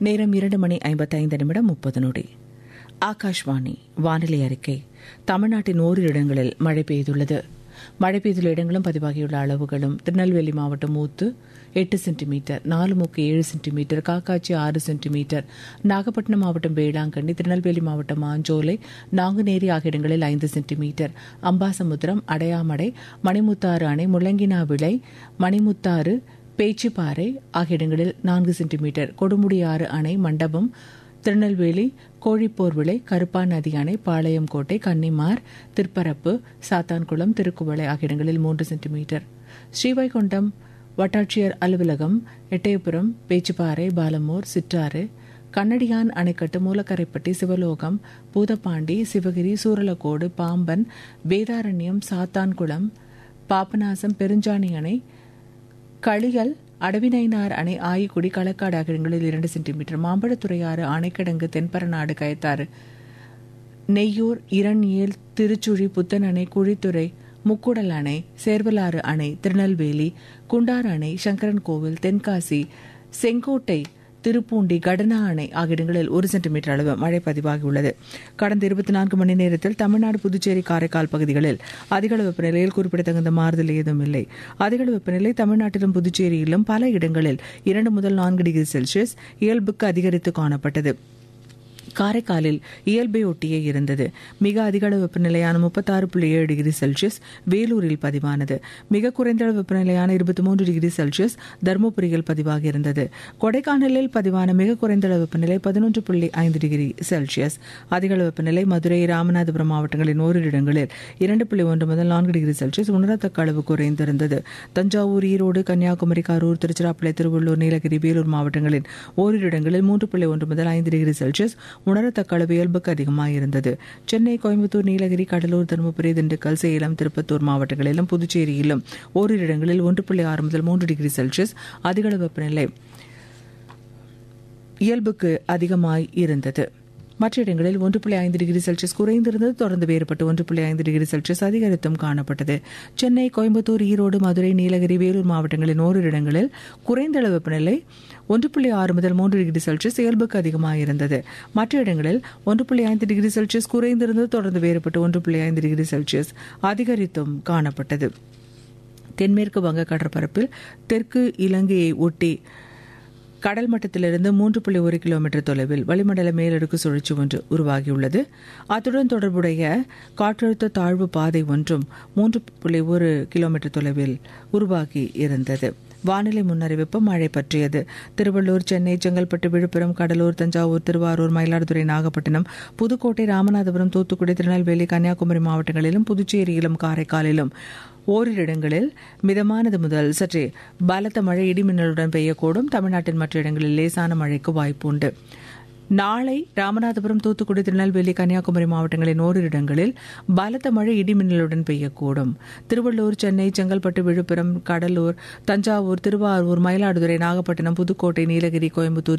நேரம் இரண்டு மணி ஐம்பத்தைந்து நிமிடம் முப்பது நொடி ஆகாஷ்வாணி வானிலை அறிக்கை தமிழ்நாட்டின் ஓரிரு இடங்களில் மழை பெய்துள்ளது மழை பெய்துள்ள இடங்களும் பதிவாகியுள்ள அளவுகளும் திருநெல்வேலி மாவட்டம் ஊத்து எட்டு சென்டிமீட்டர் நாலுமுக்கு ஏழு சென்டிமீட்டர் காக்காட்சி ஆறு சென்டிமீட்டர் நாகப்பட்டினம் மாவட்டம் வேளாங்கண்ணி திருநெல்வேலி மாவட்டம் மாஞ்சோலை நாங்குநேரி ஆகிய இடங்களில் ஐந்து சென்டிமீட்டர் அம்பாசமுத்திரம் அடையாமடை மணிமுத்தாறு அணை முள்ளங்கினா விளை மணிமுத்தாறு பேச்சிப்பாறை ஆகிய இடங்களில் நான்கு சென்டிமீட்டர் கொடுமுடியாறு அணை மண்டபம் திருநெல்வேலி கோழிப்போர் விளை கருப்பா நதி அணை பாளையங்கோட்டை கன்னிமார் திருப்பரப்பு சாத்தான்குளம் திருக்குவளை ஆகிய இடங்களில் மூன்று சென்டிமீட்டர் ஸ்ரீவைகுண்டம் வட்டாட்சியர் அலுவலகம் எட்டயபுரம் பேச்சுப்பாறை பாலமூர் சிற்றாறு கண்ணடியான் அணைக்கட்டு மூலக்கரைப்பட்டி சிவலோகம் பூதப்பாண்டி சிவகிரி சூரலக்கோடு பாம்பன் வேதாரண்யம் சாத்தான்குளம் பாபநாசம் பெருஞ்சாணி அணை களியல் அடவினைனார் அணை ஆயிக்குடி களக்காடு ஆகிய இடங்களில் இரண்டு சென்டிமீட்டர் மாம்பழத்துறையாறு அணைக்கிடங்கு தென்பரநாடு கயத்தாறு நெய்யூர் இரண்யேல் திருச்சுழி புத்தன் அணை குழித்துறை முக்குடல் அணை சேர்வலாறு அணை திருநெல்வேலி குண்டார் அணை சங்கரன் கோவில் தென்காசி செங்கோட்டை திருப்பூண்டி கடனா அணை ஆகிய இடங்களில் ஒரு சென்டிமீட்டர் அளவு மழை பதிவாகியுள்ளது கடந்த இருபத்தி நான்கு மணி நேரத்தில் தமிழ்நாடு புதுச்சேரி காரைக்கால் பகுதிகளில் அதிகளவு வெப்பநிலையில் குறிப்பிடத்தகுந்த மாறுதல் ஏதும் இல்லை அதிகளவு வெப்பநிலை தமிழ்நாட்டிலும் புதுச்சேரியிலும் பல இடங்களில் இரண்டு முதல் நான்கு டிகிரி செல்சியஸ் இயல்புக்கு அதிகரித்து காணப்பட்டது காரைக்காலில் இயல்பை ஒட்டியே இருந்தது மிக அதிக அளவு வெப்பநிலையான முப்பத்தாறு புள்ளி ஏழு டிகிரி செல்சியஸ் வேலூரில் பதிவானது மிக குறைந்த அளவு வெப்பநிலையான இருபத்தி மூன்று டிகிரி செல்சியஸ் தருமபுரியில் பதிவாகி இருந்தது கொடைக்கானலில் பதிவான மிக குறைந்த அளவு வெப்பநிலை பதினொன்று புள்ளி ஐந்து டிகிரி செல்சியஸ் அதிக அளவு வெப்பநிலை மதுரை ராமநாதபுரம் மாவட்டங்களின் ஓரிரு இடங்களில் இரண்டு புள்ளி ஒன்று முதல் நான்கு டிகிரி செல்சியஸ் உணரத்தக்க அளவு குறைந்திருந்தது தஞ்சாவூர் ஈரோடு கன்னியாகுமரி கரூர் திருச்சிராப்பள்ளி திருவள்ளூர் நீலகிரி வேலூர் மாவட்டங்களின் ஓரிரு இடங்களில் மூன்று புள்ளி ஒன்று முதல் ஐந்து டிகிரி செல்சியஸ் உணரத்தக்க அளவு இயல்புக்கு அதிகமாக இருந்தது சென்னை கோயம்புத்தூர் நீலகிரி கடலூர் தருமபுரி திண்டுக்கல் சேலம் திருப்பத்தூர் மாவட்டங்களிலும் புதுச்சேரியிலும் ஓரிரு இடங்களில் ஒன்று புள்ளி ஆறு முதல் மூன்று டிகிரி செல்சியஸ் அதிகளவு வெப்பநிலை இயல்புக்கு அதிகமாய் இருந்தது மற்ற இடங்களில் ஒன்று புள்ளி ஐந்து டிகிரி செல்சியஸ் குறைந்திருந்தது தொடர்ந்து வேறுபட்டு ஒன்று புள்ளி ஐந்து டிகிரி செல்சியஸ் அதிகரித்தும் காணப்பட்டது சென்னை கோயம்புத்தூர் ஈரோடு மதுரை நீலகிரி வேலூர் மாவட்டங்களின் ஓரிரு இடங்களில் குறைந்த அளவு வெப்பநிலை ஒன்று புள்ளி ஆறு முதல் மூன்று டிகிரி செல்சியஸ் இயல்புக்கு அதிகமாக இருந்தது மற்ற இடங்களில் ஒன்று புள்ளி ஐந்து டிகிரி செல்சியஸ் குறைந்திருந்தது தொடர்ந்து வேறுபட்டு ஒன்று புள்ளி ஐந்து டிகிரி செல்சியஸ் அதிகரித்தும் காணப்பட்டது தென்மேற்கு வங்க கடற்பரப்பில் தெற்கு இலங்கையை ஒட்டி கடல் மட்டத்திலிருந்து மூன்று புள்ளி ஒரு கிலோமீட்டர் தொலைவில் வளிமண்டல மேலடுக்கு சுழற்சி ஒன்று உருவாகியுள்ளது அத்துடன் தொடர்புடைய காற்றழுத்த தாழ்வு பாதை ஒன்றும் மூன்று புள்ளி ஒரு கிலோமீட்டர் தொலைவில் உருவாகி இருந்தது வானிலை முன்னறிவிப்பு மழை பற்றியது திருவள்ளூர் சென்னை செங்கல்பட்டு விழுப்புரம் கடலூர் தஞ்சாவூர் திருவாரூர் மயிலாடுதுறை நாகப்பட்டினம் புதுக்கோட்டை ராமநாதபுரம் தூத்துக்குடி திருநெல்வேலி கன்னியாகுமரி மாவட்டங்களிலும் புதுச்சேரியிலும் காரைக்காலிலும் ஓரிரு இடங்களில் மிதமானது முதல் சற்றே பலத்த மழை இடிமின்னலுடன் பெய்யக்கூடும் தமிழ்நாட்டின் மற்ற இடங்களில் லேசான மழைக்கு வாய்ப்பு உண்டு நாளை ராமநாதபுரம் தூத்துக்குடி திருநெல்வேலி கன்னியாகுமரி மாவட்டங்களின் ஓரிரு இடங்களில் பலத்த மழை இடிமின்னலுடன் பெய்யக்கூடும் திருவள்ளூர் சென்னை செங்கல்பட்டு விழுப்புரம் கடலூர் தஞ்சாவூர் திருவாரூர் மயிலாடுதுறை நாகப்பட்டினம் புதுக்கோட்டை நீலகிரி கோயம்புத்தூர்